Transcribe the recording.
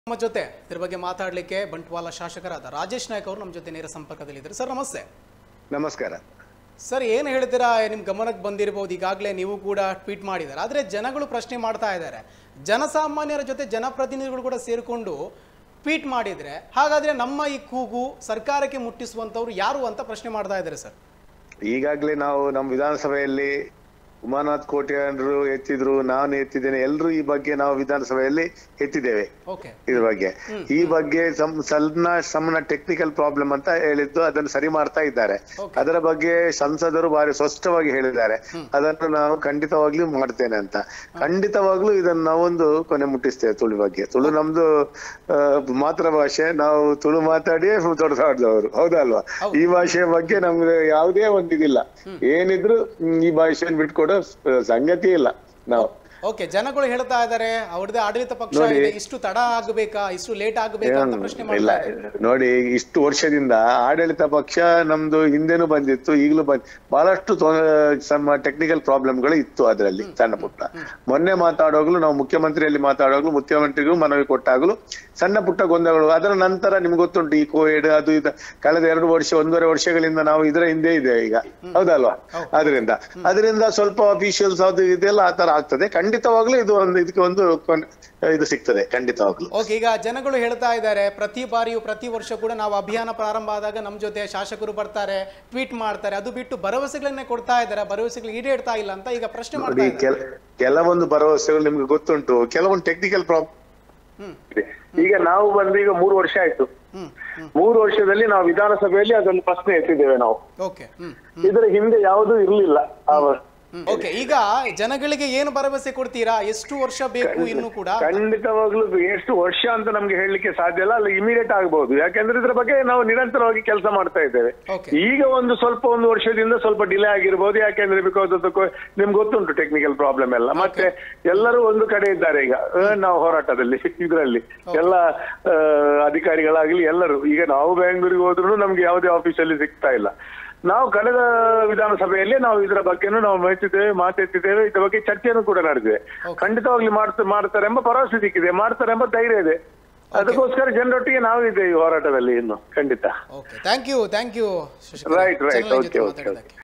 ನಮ್ಮ ಜೊತೆ ಇದ್ರ ಬಗ್ಗೆ ಮಾತಾಡಲಿಕ್ಕೆ ಬಂಟ್ವಾಳ ಶಾಸಕರಾದ ರಾಜೇಶ್ ನಾಯ್ಕ್ ಅವರು ನಮ್ಮ ಜೊತೆ ನೇರ ಸಂಪರ್ಕದಲ್ಲಿದ್ದಾರೆ ಸರ್ ನಮಸ್ತೆ ನಮಸ್ಕಾರ ಸರ್ ಏನು ಹೇಳ್ತೀರಾ ನಿಮ್ಮ ಗಮನಕ್ಕೆ ಬಂದಿರಬಹುದು ಈಗಾಗಲೇ ನೀವು ಕೂಡ ಟ್ವೀಟ್ ಮಾಡಿದ್ದಾರೆ ಆದರೆ ಜನಗಳು ಪ್ರಶ್ನೆ ಮಾಡ್ತಾ ಇದ್ದಾರೆ ಜನಸಾಮಾನ್ಯರ ಜೊತೆ ಜನಪ್ರತಿನಿಧಿಗಳು ಕೂಡ ಸೇರಿಕೊಂಡು ಟ್ವೀಟ್ ಮಾಡಿದರೆ ಹಾಗಾದ್ರೆ ನಮ್ಮ ಈ ಕೂಗು ಸರ್ಕಾರಕ್ಕೆ ಮುಟ್ಟಿಸುವಂಥವ್ರು ಯಾರು ಅಂತ ಪ್ರಶ್ನೆ ಮಾಡ್ತಾ ಇದ್ದಾರೆ ಸರ್ ಈಗಾಗ್ಲೇ ನಾವು ನಮ್ಮ ವಿಧಾನಸಭೆಯಲ್ಲಿ ಉಮಾನಾಥ್ ಕೋಟ್ಯಾನ್ರು ಎತ್ತಿದ್ರು ನಾನು ಎತ್ತಿದ್ದೇನೆ ಎಲ್ಲರೂ ಈ ಬಗ್ಗೆ ನಾವು ವಿಧಾನಸಭೆಯಲ್ಲಿ ಎತ್ತಿದ್ದೇವೆ ಓಕೆ ಇದ್ರ ಬಗ್ಗೆ ಈ ಬಗ್ಗೆ ಸಮ್- ಸಣ್ಣ ಸಣ್ಣ ಟೆಕ್ನಿಕಲ್ ಪ್ರಾಬ್ಲಮ್ ಅಂತ ಹೇಳಿದ್ದು ಅದನ್ನು ಸರಿ ಮಾಡ್ತಾ ಇದ್ದಾರೆ Okay. ಅದರ ಬಗ್ಗೆ ಸಂಸದರು ಬಾರಿ ಸ್ಪಷ್ಟವಾಗಿ ಹೇಳಿದ್ದಾರೆ ಅದನ್ನು ನಾವು ಖಂಡಿತವಾಗ್ಲೂ ಮಾಡ್ತೇನೆ ಅಂತ ಖಂಡಿತವಾಗ್ಲೂ ಇದನ್ನು ನಾವೊಂದು ಕೊನೆ ಮುಟ್ಟಿಸ್ತೇವೆ ತುಳು ಬಗ್ಗೆ ತುಳು ನಮ್ದು ಆ, ಮಾತೃಭಾಷೆ ನಾವು ತುಳು ಮಾತಾಡಿಯೇ ದೊಡ್ಡದವರು ಹೌದಲ್ವಾ ಈ ಭಾಷೆಯ ಬಗ್ಗೆ ನಮ್ಗೆ ಯಾವುದೇ ಒಂದು ಇದಿಲ್ಲ ಏನಿದ್ರು ಹ್ಮ್, ಈ ಭಾಷೆಯನ್ನು ಬಿಟ್ಕೊಡೋ ಸ- ಸಂಗತಿ ಇಲ್ಲ ನಾವು ಓಕೆ ಜನಗಳು ಹೇಳ್ತಾ ಇದ್ದಾರೆ ಅವ್ರದ್ದೇ ಆಡಳಿತ ಪಕ್ಷ ಇದೆ ಇಷ್ಟು ತಡ ಆಗಬೇಕಾ ಇಷ್ಟು ಲೇಟ್ ಆಗಬೇಕಾ ಅಂತ ಪ್ರಶ್ನೆ ಇಲ್ಲ ಮಾಡ್ತಾ ಇದ್ದಾರೆ ನೋಡಿ ಇಷ್ಟು ವರ್ಷದಿಂದ ಆಡಳಿತ ಪಕ್ಷ ನಮ್ದು ಹಿಂದೆನೂ ಬಂದಿತ್ತು ಈಗಲೂ ಬಂದ್ ಬಹಳಷ್ಟು ಸಮ ಟೆಕ್ನಿಕಲ್ ಪ್ರಾಬ್ಲಮ್ಗಳು ಇತ್ತು ಅದರಲ್ಲಿ ಸಣ್ಣ ಪುಟ್ಟ ಮೊನ್ನೆ ಮಾತಾಡುವಾಗ್ಲೂ ನಾವು ಮುಖ್ಯಮಂತ್ರಿಯಲ್ಲಿ ಮಾತಾಡುವಾಗ್ಲೂ ಮುಖ್ಯಮಂತ್ರಿಗೂ ಮನವಿ ಕೊಟ್ಟಾಗಲೂ ಸಣ್ಣ ಪುಟ್ಟ ಗೊಂದಲಗಳು ಅದರ ನಂತರ ನಿಮ್ಗೆ ಗೊತ್ತುಂಟು ಈ ಕೋವಿಡ್ ಅದು ಇದು ಕಳೆದ ಎರಡು ವರ್ಷ ಒಂದೂವರೆ ವರ್ಷಗಳಿಂದ ನಾವು ಇದರ ಹಿಂದೆ ಇದ್ದೇವೆ ಈಗ ಹೌದಲ್ವಾ ಅದರಿಂದ ಅದರಿಂದ ಸ್ವಲ್ಪ ಅಫಿಷಿಯಲ್ಸ್ ಅದು ಇದೆಲ್ಲ ಆ ತರ ಆಗ್ತದೆ ಖಂಡಿತವಾಗ್ಲೂ ಇದು ಒಂದು ಇದಕ್ಕೆ ಒಂದು ಕೊನೆ- ಇದು ಸಿಗ್ತದೆ ಖಂಡಿತವಾಗ್ಲೂ ಓಕೆ ಈಗ ಜನಗಳು ಹೇಳ್ತಾ ಇದ್ದಾರೆ ಪ್ರತಿ ಬಾರಿಯೂ ಪ್ರತಿ ವರ್ಷ ಕೂಡ ನಾವು ಅಭಿಯಾನ ಪ್ರಾರಂಭ ಆದಾಗ ನಮ್ಮ ಜೊತೆ ಶಾಸಕರು ಬರ್ತಾರೆ ಟ್ವೀಟ್ ಮಾಡ್ತಾರೆ ಅದು ಬಿಟ್ಟು ಭರವಸೆಗಳನ್ನೇ ಕೊಡ್ತಾ ಇದ್ದಾರೆ ಭರವಸೆಗಳು ಈಡೇರ್ತಾ ಇಲ್ಲ ಅಂತ ಈಗ ಪ್ರಶ್ನೆ ಮಾಡ್ತಾ ನೋಡಿ ಇದ್ದಾರೆ ಕೆಲ ಕೆಲವೊಂದು ಭರವಸೆಗಳು ನಿಮ್ಗೆ ಗೊತ್ತುಂಟು ಕೆಲವೊಂದು ಟೆಕ್ನಿಕಲ್ ಪ್ರಾಬ್ಲಮ್ ಹ್ಮ್ ಈಗ ನಾವು ಬಂದು ಈಗ ಮೂರು ವರ್ಷ ಆಯ್ತು ಹ್ಮ್ ಹ್ಮ್ ಮೂರು ವರ್ಷದಲ್ಲಿ ನಾವು ವಿಧಾನಸಭೆಯಲ್ಲಿ ಅದೊಂದು ಪ್ರಶ್ನೆ ಎತ್ತಿದ್ದೇವೆ ನಾವು ಓಕೆ ಹ್ಮ್ ಇದರ ಹಿಂದೆ ಯಾವುದೂ ಇರ್ಲಿಲ್ಲ ಆ ಓಕೆ ಈಗ ಜನಗಳಿಗೆ ಏನು ಭರವಸೆ ಕೊಡ್ತೀರಾ ಎಷ್ಟು ವರ್ಷ ಬೇಕು ಇನ್ನು ಕೂಡ ಖಂಡಿತವಾಗ್ಲೂ ಎಷ್ಟು ವರ್ಷ ಅಂತ ನಮ್ಗೆ ಹೇಳಲಿಕ್ಕೆ ಸಾಧ್ಯ ಇಲ್ಲ ಅಲ್ಲಿ ಇಮಿಡಿಯೇಟ್ ಆಗಬಹುದು ಯಾಕಂದ್ರೆ ಇದ್ರ ಬಗ್ಗೆ ನಾವು ನಿರಂತರವಾಗಿ ಕೆಲಸ ಮಾಡ್ತಾ ಇದ್ದೇವೆ ಓಕೆ ಈಗ ಒಂದು ಸ್ವಲ್ಪ ಒಂದು ವರ್ಷದಿಂದ ಸ್ವಲ್ಪ ಡಿಲೇ ಆಗಿರ್ಬೋದು ಯಾಕೆಂದ್ರೆ ಬಿಕಾಸ್ ಅದು ನಿಮ್ಗೆ ಗೊತ್ತುಂಟು ಟೆಕ್ನಿಕಲ್ ಪ್ರಾಬ್ಲಮ್ ಎಲ್ಲ ಮತ್ತೆ ಎಲ್ಲರೂ ಒಂದು ಕಡೆ ಇದ್ದಾರೆ ಈಗ ಆ, ನಾವು ಹೋರಾಟದಲ್ಲಿ ಇದರಲ್ಲಿ ಎಲ್ಲ ಆ, ಅಧಿಕಾರಿಗಳಾಗ್ಲಿ ಎಲ್ಲರೂ ಈಗ ನಾವು ಬೆಂಗಳೂರಿಗೆ ಹೋದ್ರು ನಮ್ಗೆ ಯಾವುದೇ ಆಫೀಸಲ್ಲಿ ಸಿಗ್ತಾ ಇಲ್ಲ ನಾವು ಕಳೆದ ವಿಧಾನಸಭೆಯಲ್ಲಿ ನಾವು ಇದರ ಬಗ್ಗೆನೂ ನಾವು ಮಾತಿದ್ದೇವೆ ಮಾತೆತ್ತಿದ್ದೇವೆ ಇದರ ಬಗ್ಗೆ ಚರ್ಚೆಯನ್ನು ಕೂಡ ನಡೆದಿದೆ ಖಂಡಿತವಾಗ್ಲಿ ಮಾಡ್ತ ಮಾಡ್ತಾರೆ ಎಂಬ ಭರವಸೆ ಸಿಕ್ಕಿದೆ ಮಾಡ್ತಾರೆ ಎಂಬ ಧೈರ್ಯ ಇದೆ ಅದಕ್ಕೋಸ್ಕರ ಜನರೊಟ್ಟಿಗೆ ನಾವು ಇದ್ದೇವೆ ಈ ಹೋರಾಟದಲ್ಲಿ ಇನ್ನು ಖಂಡಿತ okay thank you thank you Right, right. Okay, okay, okay.